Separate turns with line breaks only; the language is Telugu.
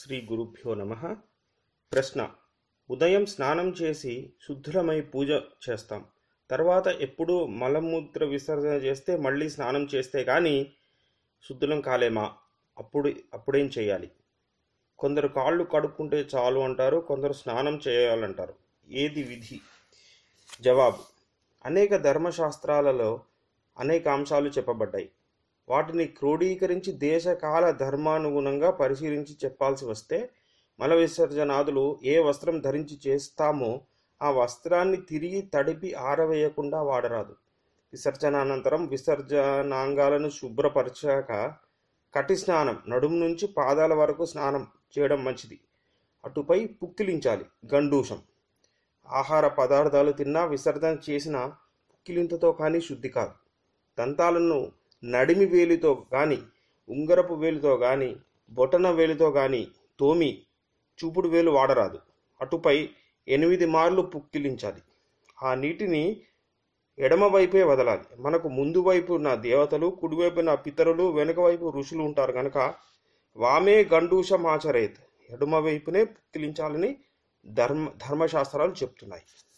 శ్రీ గురుభ్యో నమ ప్రశ్న ఉదయం స్నానం చేసి శుద్ధులమై పూజ చేస్తాం తర్వాత ఎప్పుడు మలమూత్ర విసర్జన చేస్తే మళ్ళీ స్నానం చేస్తే కానీ శుద్ధులం కాలేమా అప్పుడు అప్పుడేం చేయాలి కొందరు కాళ్ళు కడుక్కుంటే చాలు అంటారు కొందరు స్నానం చేయాలంటారు ఏది విధి జవాబు అనేక ధర్మశాస్త్రాలలో అనేక అంశాలు చెప్పబడ్డాయి వాటిని క్రోడీకరించి దేశకాల ధర్మానుగుణంగా పరిశీలించి చెప్పాల్సి వస్తే మల విసర్జనాదులు ఏ వస్త్రం ధరించి చేస్తామో ఆ వస్త్రాన్ని తిరిగి తడిపి ఆరవేయకుండా వాడరాదు విసర్జనానంతరం విసర్జనాంగాలను శుభ్రపరచాక కటి స్నానం నడుము నుంచి పాదాల వరకు స్నానం చేయడం మంచిది అటుపై పుక్కిలించాలి గండూషం ఆహార పదార్థాలు తిన్నా విసర్జన చేసిన పుక్కిలింతతో కానీ శుద్ధి కాదు దంతాలను నడిమి వేలితో కానీ ఉంగరపు వేలితో కానీ బొటన వేలితో కానీ తోమి చూపుడు వేలు వాడరాదు అటుపై ఎనిమిది మార్లు పుక్కిలించాలి ఆ నీటిని ఎడమ వైపే వదలాలి మనకు ముందు వైపు నా దేవతలు కుడివైపు నా పితరులు వెనుక వైపు ఋషులు ఉంటారు కనుక వామే గండూషమాచరేత్ ఎడమ వైపునే పుక్కిలించాలని ధర్మ ధర్మశాస్త్రాలు చెప్తున్నాయి